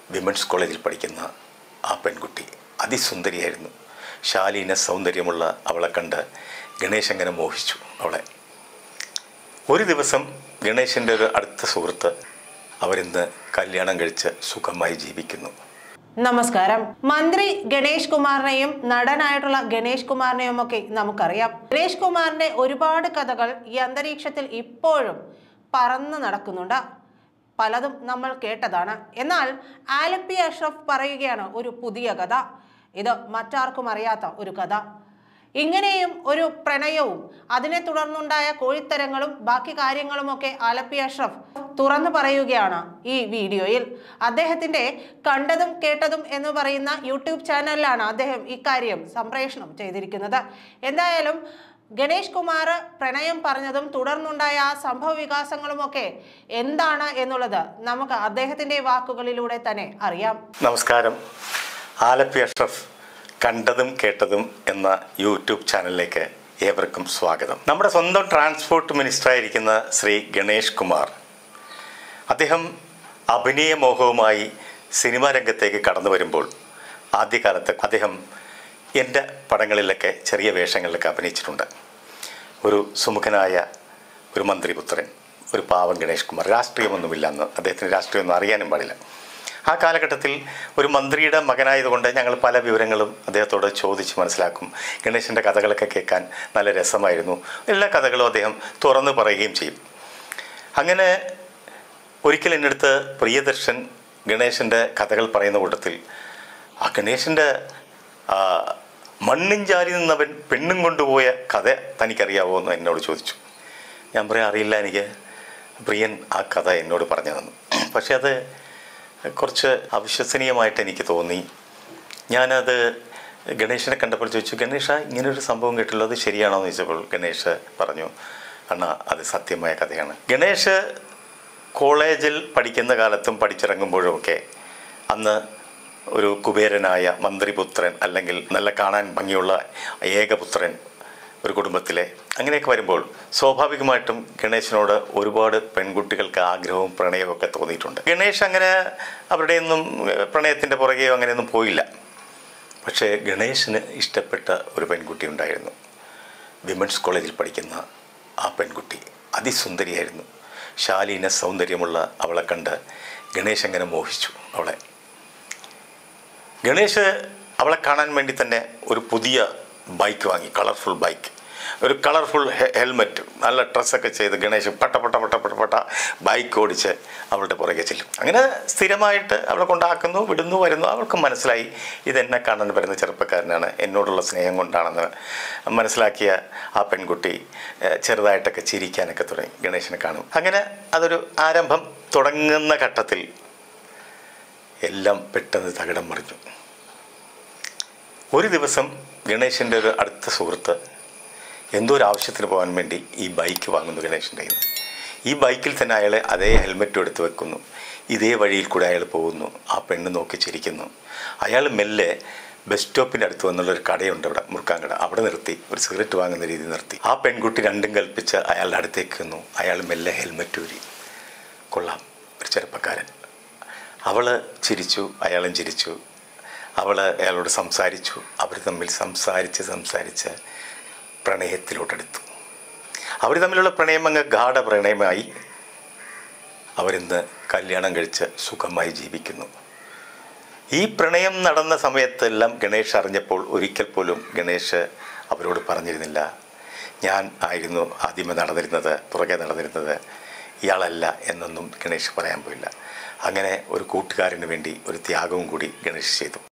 women's കോളേജിൽ പഠിക്കുന്ന ആ പെൺകുട്ടി അതിസുന്ദരിയായിരുന്നു ശാലീന സൗന്ദര്യമുള്ള അവളെ കണ്ട് ഗണേശ് അങ്ങനെ മോഹിച്ചു അവളെ ഒരു ദിവസം ഗണേശൻ്റെ ഒരു അടുത്ത സുഹൃത്ത് അവരിന്ന് കല്യാണം കഴിച്ച് സുഖമായി ജീവിക്കുന്നു നമസ്കാരം മന്ത്രി ഗണേഷ് കുമാറിനെയും നടനായിട്ടുള്ള ഗണേഷ് കുമാറിനെയും ഒക്കെ നമുക്കറിയാം ഗണേഷ് കുമാറിന്റെ ഒരുപാട് കഥകൾ ഈ അന്തരീക്ഷത്തിൽ ഇപ്പോഴും പറന്ന് നടക്കുന്നുണ്ട് പലതും നമ്മൾ കേട്ടതാണ് എന്നാൽ ആലപ്പി അഷ്റഫ് പറയുകയാണ് ഒരു പുതിയ കഥ ഇത് മറ്റാർക്കും അറിയാത്ത ഒരു കഥ ഇങ്ങനെയും ഒരു പ്രണയവും അതിനെ തുടർന്നുണ്ടായ കോഴിത്തരങ്ങളും ബാക്കി കാര്യങ്ങളുമൊക്കെ ആലപ്പി അഷ്റഫ് തുറന്നു പറയുകയാണ് ഈ വീഡിയോയിൽ അദ്ദേഹത്തിന്റെ കണ്ടതും കേട്ടതും എന്ന് പറയുന്ന യൂട്യൂബ് ചാനലിലാണ് അദ്ദേഹം ഇക്കാര്യം സംപ്രേഷണം ചെയ്തിരിക്കുന്നത് എന്തായാലും ഗണേഷ് കുമാർ പ്രണയം പറഞ്ഞതും തുടർന്നുണ്ടായ ആ സംഭവ വികാസങ്ങളുമൊക്കെ എന്താണ് എന്നുള്ളത് നമുക്ക് അദ്ദേഹത്തിന്റെ വാക്കുകളിലൂടെ തന്നെ അറിയാം നമസ്കാരം ആലപ്പി അഷ്റഫ് കണ്ടതും കേട്ടതും എന്ന യൂട്യൂബ് ചാനലിലേക്ക് ഏവർക്കും സ്വാഗതം നമ്മുടെ സ്വന്തം ട്രാൻസ്പോർട്ട് മിനിസ്റ്ററായിരിക്കുന്ന ശ്രീ ഗണേഷ് കുമാർ അദ്ദേഹം അഭിനയമോഹവുമായി സിനിമാ രംഗത്തേക്ക് കടന്നു വരുമ്പോൾ ആദ്യകാലത്ത് അദ്ദേഹം എൻ്റെ പടങ്ങളിലൊക്കെ ചെറിയ വേഷങ്ങളിലൊക്കെ അഭിനയിച്ചിട്ടുണ്ട് ഒരു സുമുഖനായ ഒരു മന്ത്രിപുത്രൻ ഒരു പാവം ഗണേഷ് കുമാർ രാഷ്ട്രീയമൊന്നുമില്ല അന്ന് അദ്ദേഹത്തിന് രാഷ്ട്രീയമൊന്നും അറിയാനും പാടില്ല ആ കാലഘട്ടത്തിൽ ഒരു മന്ത്രിയുടെ മകനായതുകൊണ്ട് ഞങ്ങൾ പല വിവരങ്ങളും അദ്ദേഹത്തോട് ചോദിച്ച് മനസ്സിലാക്കും ഗണേശൻ്റെ കഥകളൊക്കെ കേൾക്കാൻ നല്ല രസമായിരുന്നു എല്ലാ കഥകളും അദ്ദേഹം തുറന്നു പറയുകയും ചെയ്യും അങ്ങനെ ഒരിക്കൽ എൻ്റെ അടുത്ത് പ്രിയദർശൻ ഗണേശൻ്റെ കഥകൾ പറയുന്ന കൂട്ടത്തിൽ ആ ഗണേശൻ്റെ ആ, മണ്ണും ചാരി നിന്നവൻ പെണ്ണും കൊണ്ടുപോയ കഥ തനിക്കറിയാവോ എന്ന് എന്നോട് ചോദിച്ചു ഞാൻ പറയാം അറിയില്ല എനിക്ക് പ്രിയൻ ആ കഥ എന്നോട് പറഞ്ഞു തന്നു പക്ഷേ അത് കുറച്ച് അവിശ്വസനീയമായിട്ട് എനിക്ക് തോന്നി ഞാനത് ഗണേശനെ കണ്ടപ്പോൾ ചോദിച്ചു ഗണേഷ ഇങ്ങനൊരു സംഭവം കേട്ടുള്ളൂ അത് ശരിയാണോ എന്ന് ചോദിച്ചപ്പോൾ ഗണേഷ് പറഞ്ഞു അണ്ണാ അത് സത്യമായ കഥയാണ് ഗണേഷ് കോളേജിൽ പഠിക്കുന്ന കാലത്തും പഠിച്ചിറങ്ങുമ്പോഴുമൊക്കെ അന്ന് ഒരു കുബേരനായ മന്ത്രിപുത്രൻ അല്ലെങ്കിൽ നല്ല കാണാൻ ഭംഗിയുള്ള ഏകപുത്രൻ ഒരു കുടുംബത്തിലെ അങ്ങനെയൊക്കെ വരുമ്പോൾ സ്വാഭാവികമായിട്ടും ഗണേശനോട് ഒരുപാട് പെൺകുട്ടികൾക്ക് ആഗ്രഹവും പ്രണയവും ഒക്കെ തോന്നിയിട്ടുണ്ട് ഗണേഷ് അങ്ങനെ അവരുടെയൊന്നും ഏഹ്, പ്രണയത്തിൻ്റെ പുറകെയോ അങ്ങനെയൊന്നും പോയില്ല പക്ഷേ ഗണേശന് ഇഷ്ടപ്പെട്ട ഒരു പെൺകുട്ടി ഉണ്ടായിരുന്നു വിമൻസ് കോളേജിൽ പഠിക്കുന്ന ആ പെൺകുട്ടി അതിസുന്ദരിയായിരുന്നു ശാലീന സൗന്ദര്യമുള്ള അവളെ കണ്ട് ഗണേശ് അങ്ങനെ മോഹിച്ചു അവളെ ഗണേഷ് അവളെ കാണാൻ വേണ്ടി തന്നെ ഒരു പുതിയ ബൈക്ക് വാങ്ങി കളർഫുൾ ബൈക്ക് ഒരു കളർഫുൾ ഹെൽമെറ്റ് നല്ല ഡ്രസ്സൊക്കെ ചെയ്ത് ഗണേഷ് പട്ട പട്ട പട്ട പട്ട പട്ട ബൈക്ക് ഓടിച്ച് അവളുടെ പുറകെ ചെല്ലും അങ്ങനെ സ്ഥിരമായിട്ട് അവളെ കൊണ്ടാക്കുന്നു വിടുന്നു വരുന്നു അവൾക്ക് മനസ്സിലായി ഇതെന്നെ കാണാൻ വരുന്ന ചെറുപ്പക്കാരനാണ് എന്നോടുള്ള സ്നേഹം കൊണ്ടാണെന്ന് മനസ്സിലാക്കിയ ആ പെൺകുട്ടി ഏഹ്, ചെറുതായിട്ടൊക്കെ ചിരിക്കാനൊക്കെ തുടങ്ങി ഗണേശനെ കാണും അങ്ങനെ അതൊരു ആരംഭം തുടങ്ങുന്ന ഘട്ടത്തിൽ എല്ലാം പെട്ടെന്ന് തകിടം മറിഞ്ഞു ഒരു ദിവസം ഗണേശൻ്റെ ഒരു അടുത്ത സുഹൃത്ത് എന്തോ ഒരു ആവശ്യത്തിന് പോകാൻ വേണ്ടി ഈ ബൈക്ക് വാങ്ങുന്നു ഗണേശൻ്റെ കയ്യിൽ നിന്ന് ഈ ബൈക്കിൽ തന്നെ അയാൾ അതേ ഹെൽമെറ്റും എടുത്ത് വെക്കുന്നു ഇതേ വഴിയിൽ കൂടെ അയാൾ പോകുന്നു ആ പെണ്ണ് നോക്കി ചിരിക്കുന്നു അയാൾ മെല്ലെ ബസ് സ്റ്റോപ്പിൻ്റെ അടുത്ത് വന്നുള്ളൊരു കടയുണ്ട് അവിടെ മുറുക്കാൻ കട അവിടെ നിർത്തി ഒരു സിഗരറ്റ് വാങ്ങുന്ന രീതി നിർത്തി ആ പെൺകുട്ടി രണ്ടും കൽപ്പിച്ച് അയാളുടെ അടുത്തേക്ക് വന്നു അയാൾ മെല്ലെ ഹെൽമെറ്റ് ഊരി കൊള്ളാം ഒരു ചെറുപ്പക്കാരൻ അവൾ ചിരിച്ചു അയാളും ചിരിച്ചു അവൾ അയാളോട് സംസാരിച്ചു അവർ തമ്മിൽ സംസാരിച്ച് സംസാരിച്ച് പ്രണയത്തിലോട്ടെടുത്തു അവർ തമ്മിലുള്ള പ്രണയം അങ്ങ് ഗാഠ പ്രണയമായി അവരിന്ന് കല്യാണം കഴിച്ച് സുഖമായി ജീവിക്കുന്നു ഈ പ്രണയം നടന്ന സമയത്തെല്ലാം ഗണേഷ് അറിഞ്ഞപ്പോൾ ഒരിക്കൽ പോലും ഗണേഷ് അവരോട് പറഞ്ഞിരുന്നില്ല ഞാൻ ആയിരുന്നു ആദ്യമേ നടന്നിരുന്നത് പുറകെ നടന്നിരുന്നത് ഇയാളല്ല എന്നൊന്നും ഗണേഷ് പറയാൻ പോയില്ല അങ്ങനെ ഒരു കൂട്ടുകാരന് വേണ്ടി ഒരു ത്യാഗവും കൂടി ഗണേഷ് ചെയ്തു